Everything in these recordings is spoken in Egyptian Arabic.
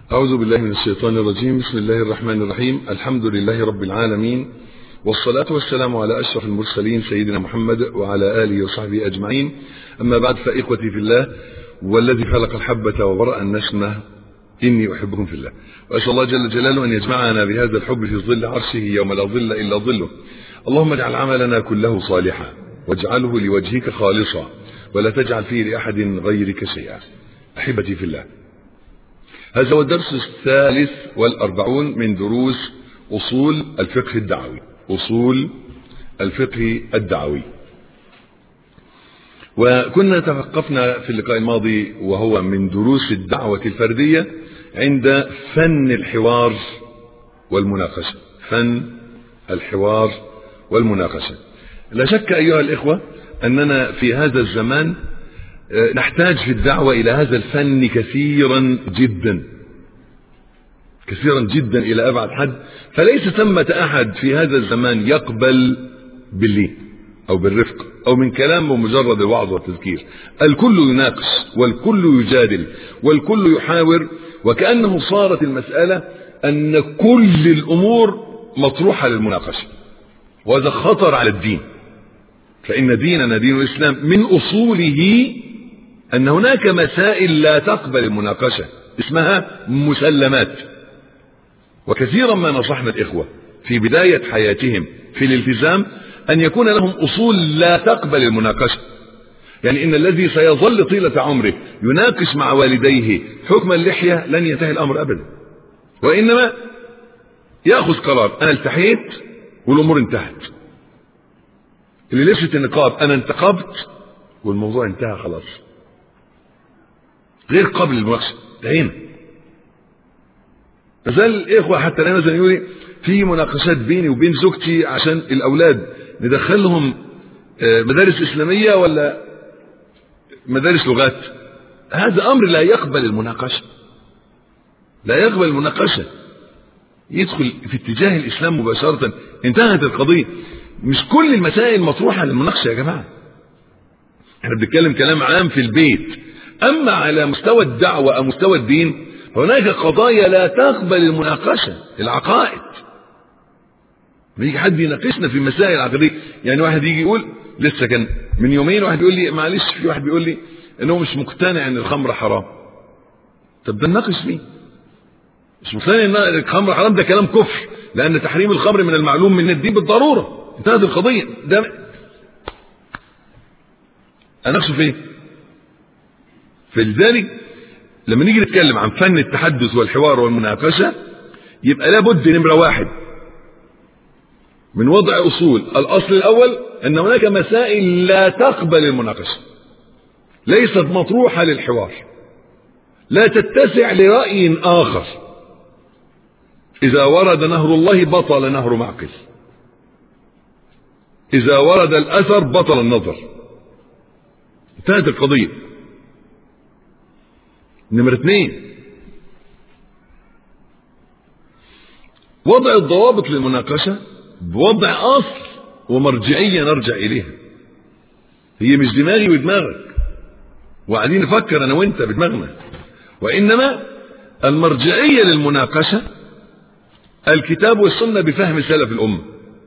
أعوذ بالله من الشيطان الرجيم بسم الله الرحمن الرحيم الحمد لله رب العالمين والصلاة والسلام على أشرف المرسلين سيدنا محمد وعلى آله وصحبه أجمعين أما بعد فإخوتي في الله والذي خلق الحبة وبرأ النسمة إني أحبكم في الله وأسأل الله جل جلاله أن يجمعنا بهذا الحب في ظل عرشه يوم لا ظل إلا ظله اللهم اجعل عملنا كله صالحا واجعله لوجهك خالصا ولا تجعل فيه لأحد غيرك شيئا أحبتي في الله هذا هو الدرس الثالث والأربعون من دروس أصول الفقه الدعوي أصول الفقه الدعوي وكنا توقفنا في اللقاء الماضي وهو من دروس الدعوة الفردية عند فن الحوار والمناقشة فن الحوار والمناقشة لا شك أيها الإخوة أننا في هذا الزمان نحتاج في الدعوة إلى هذا الفن كثيرا جدا كثيرا جدا إلى أبعد حد فليس ثمة أحد في هذا الزمان يقبل باللين أو بالرفق أو من كلام ومجرد الوعظ والتذكير الكل يناقش والكل يجادل والكل يحاور وكأنه صارت المسألة أن كل الأمور مطروحة للمناقشة وهذا خطر على الدين فإن ديننا دين الإسلام من أصوله أن هناك مسائل لا تقبل المناقشة اسمها مسلمات وكثيرا ما نصحنا الإخوة في بداية حياتهم في الالتزام أن يكون لهم أصول لا تقبل المناقشة يعني إن الذي سيظل طيلة عمره يناقش مع والديه حكم اللحية لن ينتهي الأمر أبدا وإنما يأخذ قرار أنا التحيت والأمور انتهت اللي لبست النقاب أنا انتقبت والموضوع انتهى خلاص غير قبل المناقشة انتهينا فزال الإخوة حتى الآن مثلا يقول في مناقشات بيني وبين زوجتي عشان الأولاد ندخلهم مدارس إسلامية ولا مدارس لغات هذا أمر لا يقبل المناقشة لا يقبل المناقشة يدخل في اتجاه الإسلام مباشرة انتهت القضية مش كل المسائل مطروحة للمناقشة يا جماعة احنا بنتكلم كلام عام في البيت أما على مستوى الدعوة أو مستوى الدين هناك قضايا لا تقبل المناقشة العقائد يجي حد يناقشنا في مسائل عقدية يعني واحد يجي يقول لسه كان من يومين واحد يقول لي معلش في واحد بيقول لي انه مش مقتنع ان الخمر حرام طب ده نناقش فيه مش مقتنع ان الخمر حرام ده كلام كفر لان تحريم الخمر من المعلوم من الدين بالضروره انتهت القضيه ده اناقشه فين فلذلك لما نيجي نتكلم عن فن التحدث والحوار والمناقشه يبقى لابد نمره واحد من وضع أصول الأصل الأول أن هناك مسائل لا تقبل المناقشة ليست مطروحة للحوار لا تتسع لرأي آخر إذا ورد نهر الله بطل نهر معقل إذا ورد الأثر بطل النظر انتهت القضية نمرة اثنين وضع الضوابط للمناقشة بوضع اصل ومرجعيه نرجع اليها هي مش دماغي ودماغك وقاعدين نفكر انا وانت بدماغنا وانما المرجعيه للمناقشه الكتاب والسنه بفهم سلف الامه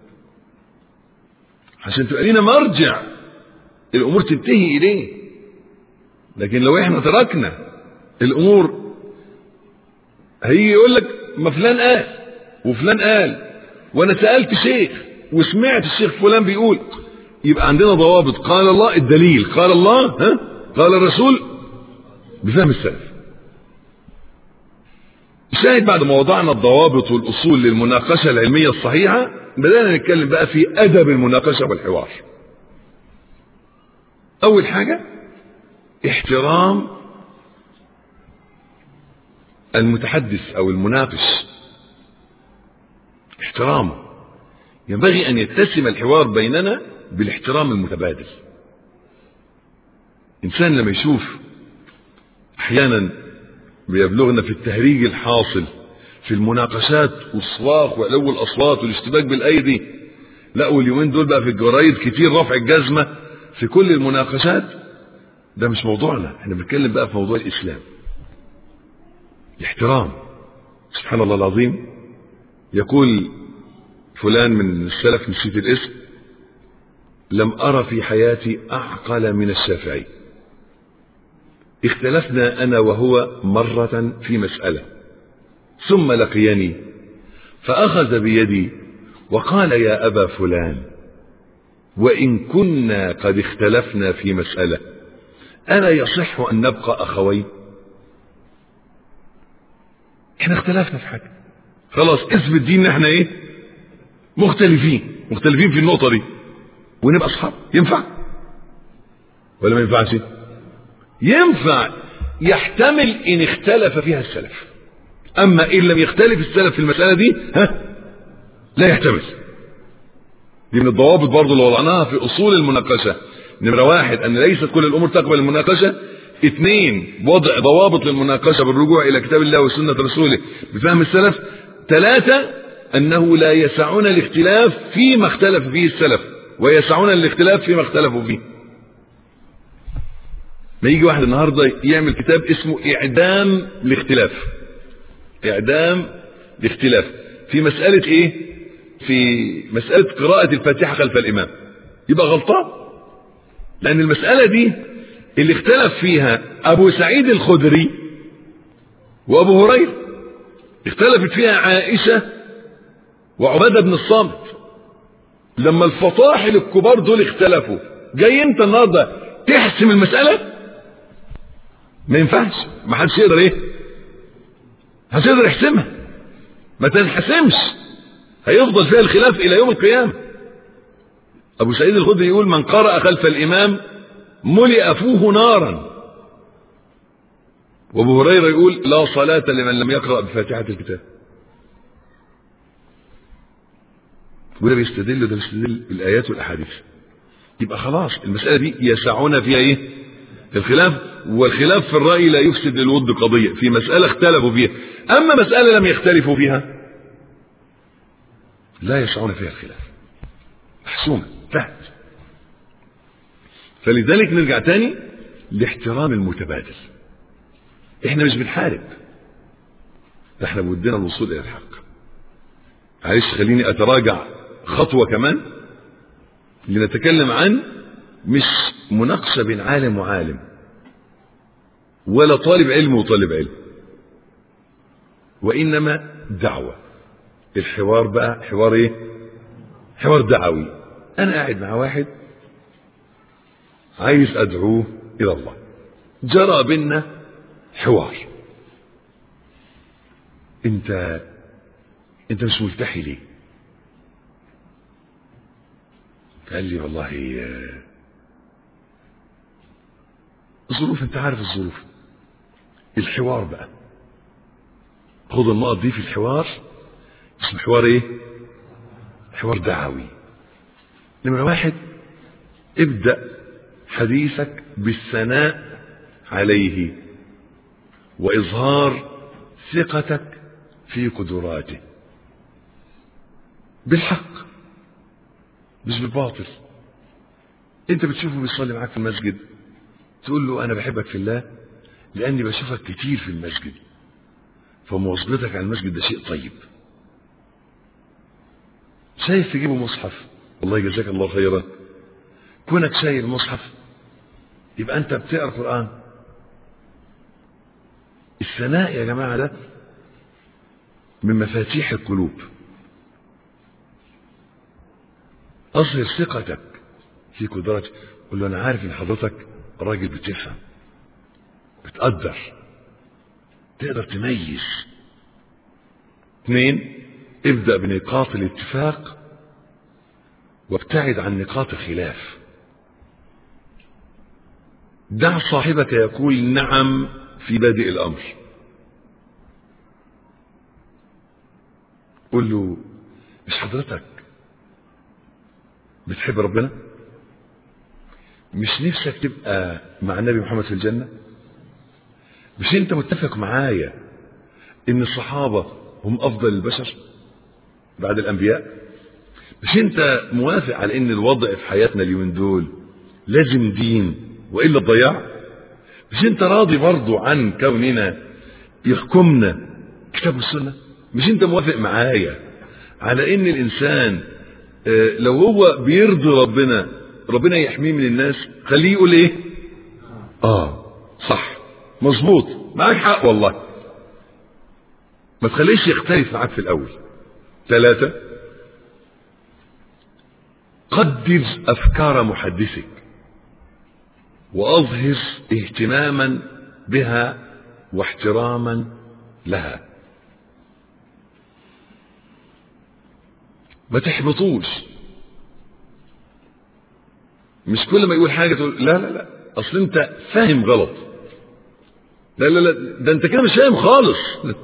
عشان تبقى لنا مرجع الامور تنتهي اليه لكن لو احنا تركنا الامور هيجي يقول لك ما فلان قال وفلان قال وانا سالت شيخ وسمعت الشيخ فلان بيقول يبقى عندنا ضوابط قال الله الدليل قال الله ها قال الرسول بفهم السلف شاهد بعد ما وضعنا الضوابط والاصول للمناقشه العلميه الصحيحه بدانا نتكلم بقى في ادب المناقشه والحوار اول حاجه احترام المتحدث او المناقش احترامه ينبغي أن يتسم الحوار بيننا بالاحترام المتبادل إنسان لما يشوف أحيانا بيبلغنا في التهريج الحاصل في المناقشات والصراخ وعلو الأصوات والاشتباك بالأيدي لا واليومين دول بقى في الجرايد كتير رفع الجزمة في كل المناقشات ده مش موضوعنا احنا بنتكلم بقى في موضوع الإسلام الاحترام سبحان الله العظيم يقول فلان من السلف نسيت الاسم لم أرى في حياتي أعقل من الشافعي اختلفنا أنا وهو مرة في مسألة ثم لقيني فأخذ بيدي وقال يا أبا فلان وإن كنا قد اختلفنا في مسألة ألا يصح أن نبقى أخوين احنا اختلفنا في حاجة خلاص اثبت دين احنا ايه مختلفين مختلفين في النقطة دي ونبقى اصحاب ينفع ولا ما ينفعش ينفع يحتمل ان اختلف فيها السلف اما ان لم يختلف السلف في المسألة دي ها لا يحتمل دي من الضوابط برضو اللي وضعناها في اصول المناقشة نمرة واحد ان ليست كل الامور تقبل المناقشة اثنين وضع ضوابط للمناقشة بالرجوع الى كتاب الله وسنة رسوله بفهم السلف ثلاثة انه لا يسعنا الاختلاف فيما اختلف فيه السلف ويسعنا الاختلاف فيما اختلفوا فيه ما يجي واحد النهاردة يعمل كتاب اسمه اعدام الاختلاف اعدام الاختلاف في مسألة ايه في مسألة قراءة الفاتحة خلف الامام يبقى غلطان لان المسألة دي اللي اختلف فيها ابو سعيد الخدري وابو هريرة اختلفت فيها عائشة وعبادة بن الصامت لما الفطاحل الكبار دول اختلفوا جاي انت النهارده تحسم المسألة ما ينفعش ما حدش يقدر ايه محدش يقدر يحسمها ما تنحسمش هيفضل فيها الخلاف الى يوم القيامة ابو سعيد الخدري يقول من قرأ خلف الامام ملئ فوه نارا وابو هريرة يقول لا صلاة لمن لم يقرأ بفاتحة الكتاب وده بيستدل وده بيستدل بالآيات والأحاديث يبقى خلاص المسألة دي يسعنا فيها ايه الخلاف والخلاف في الرأي لا يفسد للود قضية في مسألة اختلفوا فيها أما مسألة لم يختلفوا فيها لا يسعون فيها الخلاف محسومة انتهت فلذلك نرجع تاني لاحترام المتبادل احنا مش بنحارب ده احنا بودنا الوصول الى الحق معلش خليني اتراجع خطوة كمان لنتكلم عن مش مناقشة بين عالم وعالم ولا طالب علم وطالب علم وإنما دعوة الحوار بقى حوار ايه حوار دعوي أنا قاعد مع واحد عايز أدعوه إلى الله جرى بينا حوار انت انت مش ملتحي ليه قال لي والله الظروف انت عارف الظروف الحوار بقى خد النقط دي في الحوار اسمه حوار ايه حوار دعوي نمرة واحد ابدأ حديثك بالثناء عليه وإظهار ثقتك في قدراته بالحق مش بالباطل انت بتشوفه بيصلي معاك في المسجد تقول له انا بحبك في الله لاني بشوفك كتير في المسجد فمواظبتك على المسجد ده شيء طيب شايف تجيبه مصحف والله جزاك الله خيرا كونك شايل مصحف يبقى انت بتقرا قران الثناء يا جماعه ده من مفاتيح القلوب اظهر ثقتك في قدرتك قول له انا عارف ان حضرتك راجل بتفهم بتقدر تقدر تميز اثنين ابدأ بنقاط الاتفاق وابتعد عن نقاط الخلاف دع صاحبك يقول نعم في بادئ الأمر قل له مش حضرتك بتحب ربنا مش نفسك تبقى مع النبي محمد في الجنة مش انت متفق معايا ان الصحابة هم افضل البشر بعد الانبياء مش انت موافق على ان الوضع في حياتنا اليومين دول لازم دين والا الضياع مش انت راضي برضو عن كوننا يحكمنا كتاب السنة مش انت موافق معايا على ان الانسان اه لو هو بيرضي ربنا ربنا يحميه من الناس خليه يقول ايه اه صح مظبوط معاك حق والله ما تخليش يختلف معاك في الاول ثلاثة قدر افكار محدثك واظهر اهتماما بها واحتراما لها ما تحبطوش مش كل ما يقول حاجة تقول لا لا لا اصل انت فاهم غلط لا لا لا ده انت كده مش فاهم خالص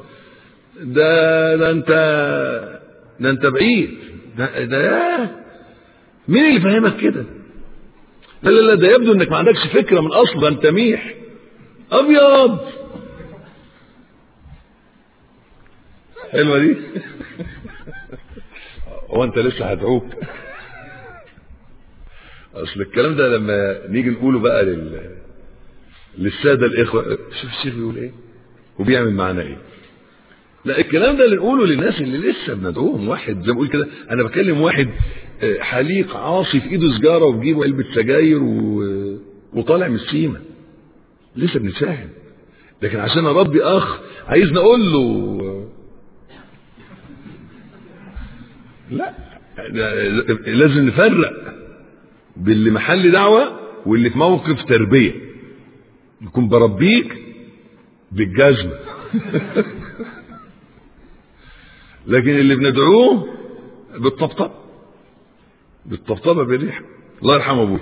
ده ده انت ده انت بعيد ده ده مين اللي فاهمك كده لا لا لا ده يبدو انك ما عندكش فكره من اصل ده انت ميح ابيض حلوه دي هو انت لسه هدعوك اصل الكلام ده لما نيجي نقوله بقى لل للساده الاخوه شوف الشيخ بيقول ايه وبيعمل معانا ايه لا الكلام ده اللي نقوله للناس اللي لسه بندعوهم واحد زي ما بقول كده انا بكلم واحد حليق عاصي في ايده سجاره وفي جيبه علبه سجاير و... وطالع من السيمه لسه بنتفاهم لكن عشان اربي اخ عايزني اقول له لا لازم نفرق باللي محل دعوه واللي في موقف تربيه يكون بربيك بالجزمه لكن اللي بندعوه بالطبطب بالطبطبه بالريح الله يرحم ابوي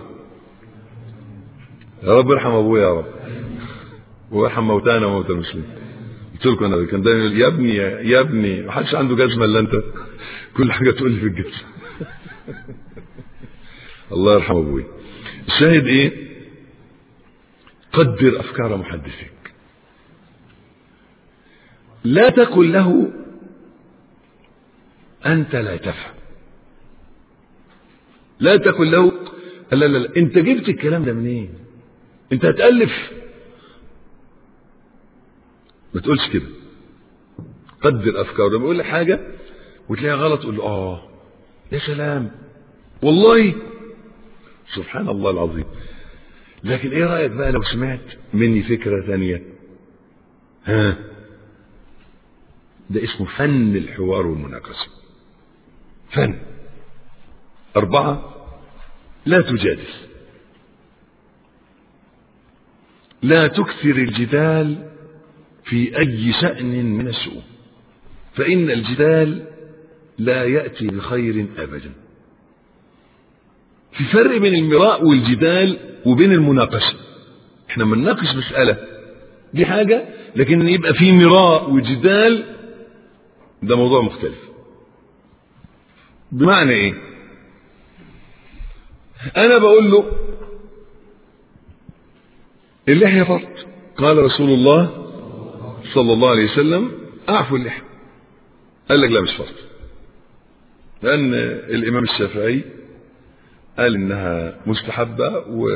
يا رب ارحم ابويا يا رب وارحم موتانا وموتى المسلمين قلت لكم انا كان دايما يقول يا ابني يا ابني ما حدش عنده جزمه الا انت كل حاجه تقول لي في الجزمه الله يرحم ابوي الشاهد ايه قدر افكار محدثك لا تقل له أنت لا تفهم لا تقل له لا لا لا أنت جبت الكلام ده منين أنت هتألف ما تقولش كده قدر أفكار لما يقول لك حاجة وتلاقيها غلط تقول له آه يا سلام والله سبحان الله العظيم لكن ايه رأيك بقى لو سمعت مني فكرة ثانية ها ده اسمه فن الحوار والمناقشه فن أربعة لا تجادل لا تكثر الجدال في أي شأن من الشؤون فإن الجدال لا يأتي بخير أبدا في فرق بين المراء والجدال وبين المناقشة احنا بنناقش مسألة دي حاجة لكن يبقى في مراء وجدال ده موضوع مختلف بمعنى ايه انا بقول له اللحية فرض قال رسول الله صلى الله عليه وسلم اعفوا اللحية قال لك لا مش فرض لان الامام الشافعي قال انها مستحبة و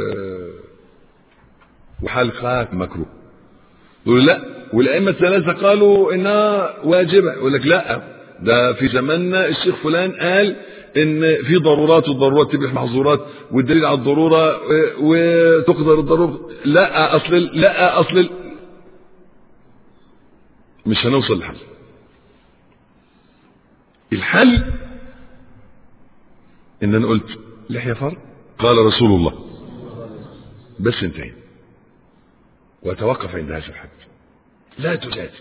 وحلقها مكروه يقول لا والائمه الثلاثه قالوا انها واجبه يقول لك لا ده في زماننا الشيخ فلان قال ان في ضرورات والضرورات تبيح محظورات والدليل على الضروره وتقدر الضروره لا اصل لا اصل مش هنوصل لحل الحل ان انا قلت لحيه فرض قال رسول الله بس انتهينا وتوقف عند هذا الحد لا تجادل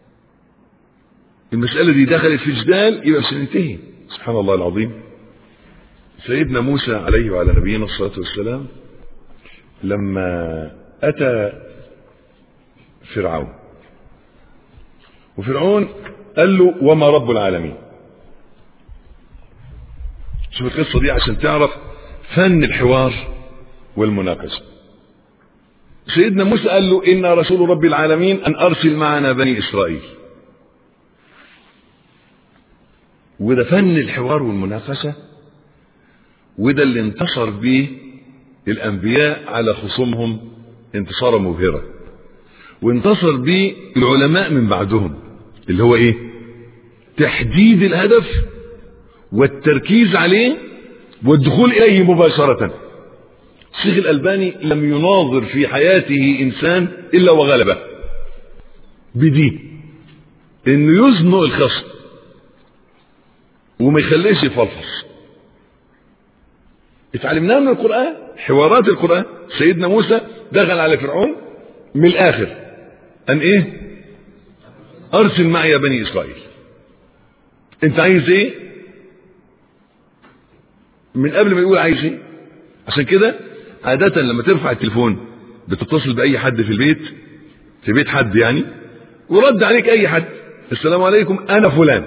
المسألة دي دخلت في جدال يبقى مش هننتهي سبحان الله العظيم سيدنا موسى عليه وعلى نبينا الصلاة والسلام لما أتى فرعون وفرعون قال له وما رب العالمين شوف القصة دي عشان تعرف فن الحوار والمناقشة سيدنا موسى قال له إن رسول رب العالمين أن أرسل معنا بني إسرائيل وده فن الحوار والمناقشة وده اللي انتصر به الأنبياء على خصومهم انتصارا مبهرا وانتصر به العلماء من بعدهم اللي هو ايه تحديد الهدف والتركيز عليه والدخول إليه مباشرة الشيخ الألباني لم يناظر في حياته إنسان إلا وغلبه بدي إنه يزنق الخصم وما يخليش يفلفص اتعلمناها من القرآن حوارات القرآن سيدنا موسى دخل على فرعون من الآخر أن إيه أرسل معي يا بني إسرائيل أنت عايز إيه من قبل ما يقول عايز إيه عشان كده عادة لما ترفع التليفون بتتصل بأي حد في البيت في بيت حد يعني ورد عليك أي حد السلام عليكم أنا فلان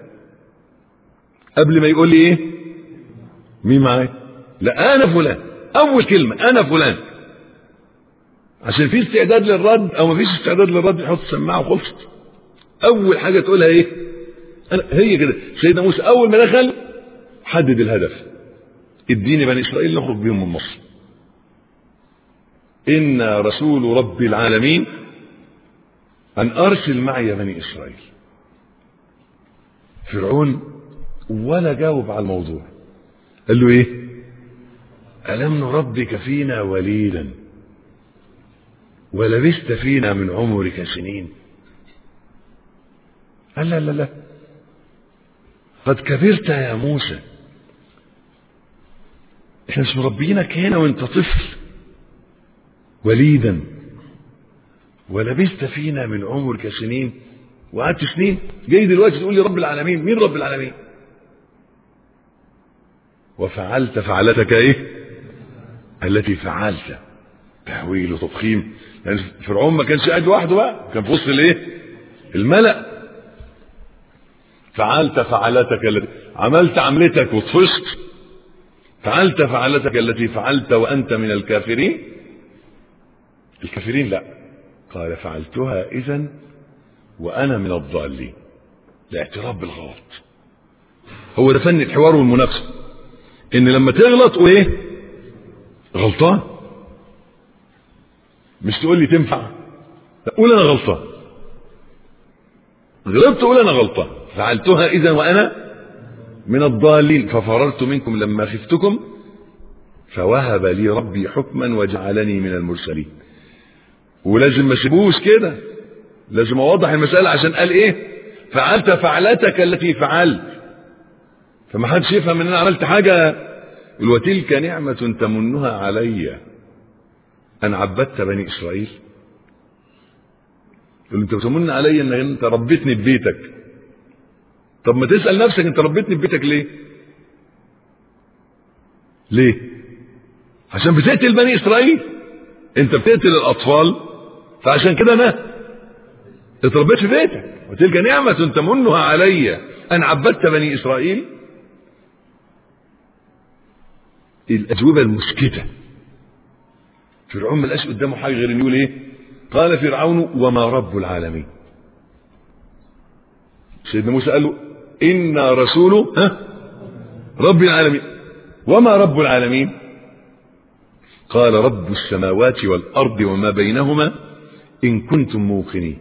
قبل ما يقول لي إيه مين معايا لا أنا فلان أول كلمة أنا فلان عشان في استعداد للرد أو ما فيش استعداد للرد يحط السماعة وخلصت أول حاجة تقولها إيه أنا هي كده سيدنا موسى أول ما دخل حدد الهدف اديني بني إسرائيل نخرج بهم من مصر إن رسول رب العالمين أن أرسل معي بني إسرائيل فرعون ولا جاوب على الموضوع قال له إيه ألم نربك فينا وليدا ولبست فينا من عمرك سنين قال لا لا لا قد كبرت يا موسى احنا مش مربينك هنا وانت طفل وليدا ولبست فينا من عمرك سنين وقعدت سنين جاي دلوقتي تقول لي رب العالمين مين رب العالمين وفعلت فعلتك ايه التي فعلت تهويل وتضخيم يعني فرعون ما كانش قاعد لوحده بقى كان في وسط الايه الملأ فعلت فعلتك التي عملت عملتك وطفشت فعلت فعلتك التي فعلت وانت من الكافرين الكافرين لا قال فعلتها اذا وانا من الضالين الاعتراف بالغلط هو ده فن الحوار والمناقشه ان لما تغلط وايه غلطان مش تقول لي تنفع قول انا غلطان غلطت قول انا غلطان فعلتها اذا وانا من الضالين ففررت منكم لما خفتكم فوهب لي ربي حكما وجعلني من المرسلين ولازم ما اسيبوش كده لازم اوضح المساله عشان قال ايه فعلت فعلتك التي فعلت فما حدش يفهم ان انا عملت حاجه وتلك نعمه تمنها علي ان عبدت بني اسرائيل يقول انت بتمن علي ان انت ربيتني ببيتك طب ما تسال نفسك انت ربيتني ببيتك ليه ليه عشان بتقتل بني اسرائيل انت بتقتل الاطفال فعشان كده انا اتربيت في بيتك وتلك نعمة تمنها علي أن عبدت بني إسرائيل الأجوبة المسكتة فرعون ما لقاش قدامه حاجة غير إنه يقول إيه؟ قال فرعون وما رب العالمين سيدنا موسى قال له إنا رسول ها رب العالمين وما رب العالمين قال رب السماوات والأرض وما بينهما إن كنتم موقنين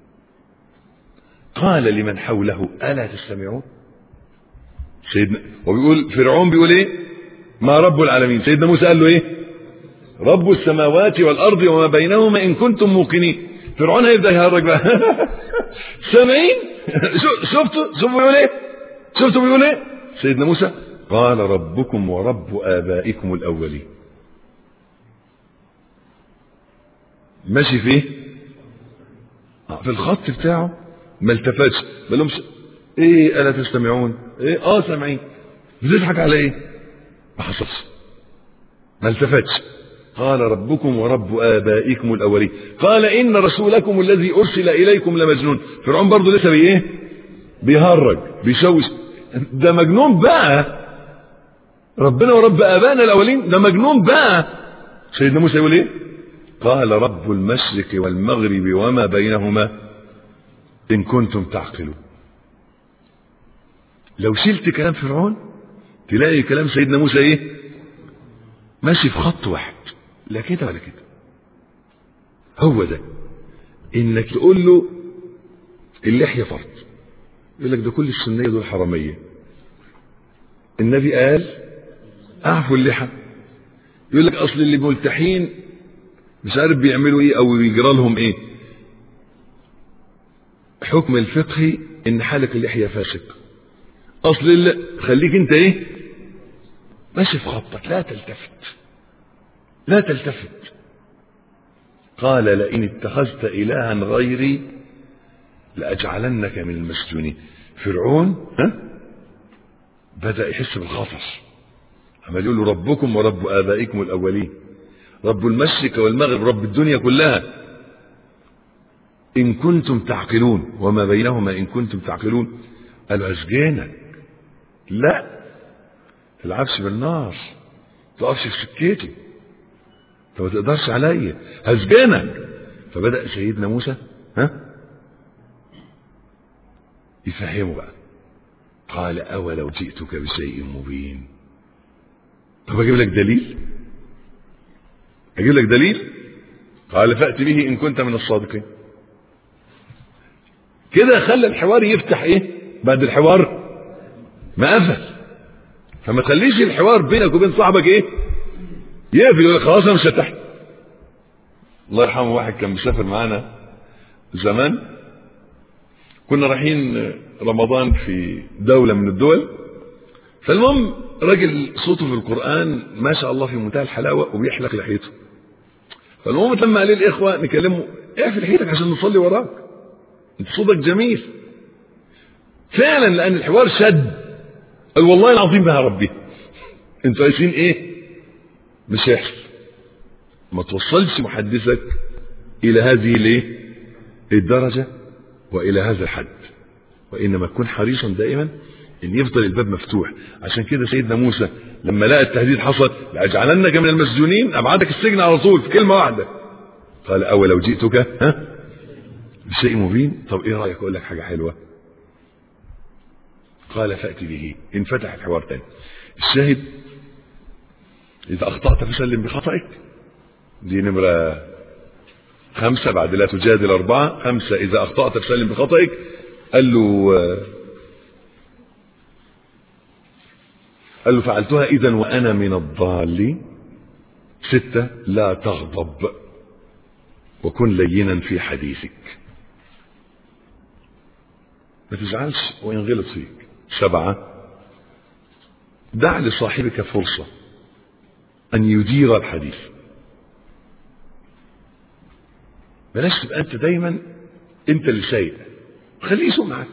قال لمن حوله ألا تستمعون سيدنا وبيقول فرعون بيقول ايه ما رب العالمين سيدنا موسى قال له ايه رب السماوات والارض وما بينهما ان كنتم موقنين فرعون هيبدا يهرج بقى سامعين شفتوا شوفوا بيقول ايه شفتوا بيقول ايه سيدنا موسى قال ربكم ورب ابائكم الاولين ماشي فيه في الخط بتاعه ما التفتش ما لهمش ايه الا تستمعون ايه اه سامعين بتضحك على ايه ما حصلش ما التفتش قال ربكم ورب آبائكم الأولين قال إن رسولكم الذي أرسل إليكم لمجنون فرعون برضه لسه بي إيه بيهرج بيشوش ده مجنون بقى ربنا ورب آبائنا الأولين ده مجنون بقى سيدنا موسى يقول إيه قال رب المشرق والمغرب وما بينهما إن كنتم تعقلون لو شلت كلام فرعون تلاقي كلام سيدنا موسى ايه ماشي في خط واحد لا كده ولا كده هو ده انك تقول له اللحية فرض يقول لك ده كل السنيه دول حراميه النبي قال اعفوا اللحى يقول لك اصل اللي ملتحين مش عارف بيعملوا ايه او يجرى لهم ايه حكم الفقهي ان حالك اللحيه فاسق اصل اللي خليك انت ايه ماشي في خطك لا تلتفت لا تلتفت قال لئن اتخذت الها غيري لاجعلنك من المسجونين فرعون ها بدا يحس بالخطر عمال يقول له ربكم ورب ابائكم الاولين رب المشرق والمغرب رب الدنيا كلها ان كنتم تعقلون وما بينهما ان كنتم تعقلون قالوا اسجانك لا تلعبش بالنار تقفش في سكتي انت ما تقدرش عليا هسجنك فبدا سيدنا موسى ها يفهمه بقى قال اولو جئتك بشيء مبين طب اجيب لك دليل اجيب لك دليل قال فات به ان كنت من الصادقين كده خلى الحوار يفتح ايه بعد الحوار ما قفل فما تخليش الحوار بينك وبين صاحبك ايه يقفل يقول لك خلاص انا مش هتحت الله يرحمه واحد كان مسافر معانا زمان كنا رايحين رمضان في دولة من الدول فالمهم راجل صوته في القرآن ما شاء الله في منتهى الحلاوة وبيحلق لحيته فالمهم لما قال الإخوة نكلمه اقفل لحيتك عشان نصلي وراك انت صوتك جميل فعلا لأن الحوار شد قال والله العظيم بها ربي انتوا عايزين ايه مش هيحصل ما توصلش محدثك الى هذه الايه الدرجه والى هذا الحد وانما تكون حريصا دائما ان يفضل الباب مفتوح عشان كده سيدنا موسى لما لقى التهديد حصل لاجعلنك من المسجونين ابعدك السجن على طول في كلمه واحده قال اولو جئتك ها بشيء مبين طب ايه رايك اقول لك حاجه حلوه قال فات به انفتح الحوار تاني الشاهد إذا أخطأت فسلم بخطئك دي نمرة خمسة بعد لا تجادل أربعة خمسة إذا أخطأت فسلم بخطئك قال له قال له فعلتها إذا وأنا من الضالين ستة لا تغضب وكن لينا في حديثك ما تزعلش وإن غلط فيك سبعة دع لصاحبك فرصة أن يدير الحديث بلاش تبقى أنت دايما أنت اللي سايق خليه يسوق معاك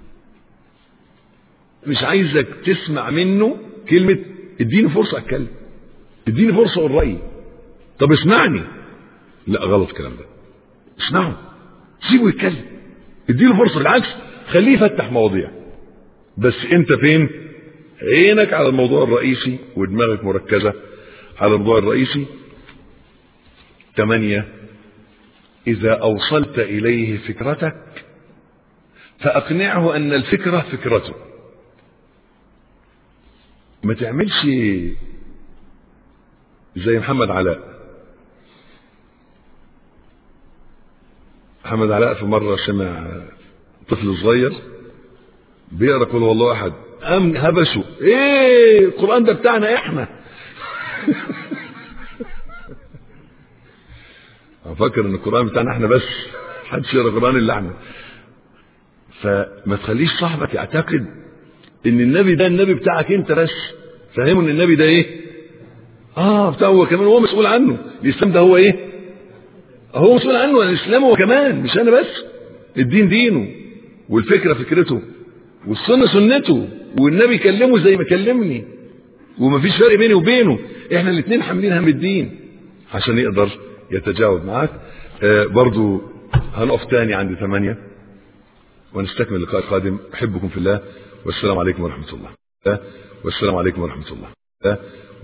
مش عايزك تسمع منه كلمة اديني فرصة أتكلم اديني فرصة أقول رأيي طب اسمعني لا غلط الكلام ده اسمعه سيبه يتكلم اديله فرصة بالعكس خليه يفتح مواضيع بس انت فين عينك على الموضوع الرئيسي ودماغك مركزة على الموضوع الرئيسي ثمانية إذا أوصلت إليه فكرتك فأقنعه أن الفكرة فكرته ما تعملش زي محمد علاء محمد علاء في مرة سمع طفل صغير بيقرا قل هو الله احد قام هبشه ايه القران ده بتاعنا احنا افكر ان القران بتاعنا احنا بس محدش يقرا القران الا احنا فما تخليش صاحبك يعتقد ان النبي ده النبي بتاعك انت بس فهمه ان النبي ده ايه اه بتاعه هو كمان هو مسؤول عنه الاسلام ده هو ايه هو مسؤول عنه الاسلام هو كمان مش انا بس الدين دينه والفكره فكرته والسنه سنته والنبي كلمه زي ما كلمني ومفيش فرق بيني وبينه احنا الاثنين حاملين هم الدين عشان يقدر يتجاوب معاك آه برضو هنقف تاني عند ثمانية ونستكمل اللقاء القادم أحبكم في الله والسلام عليكم ورحمة الله والسلام عليكم ورحمة الله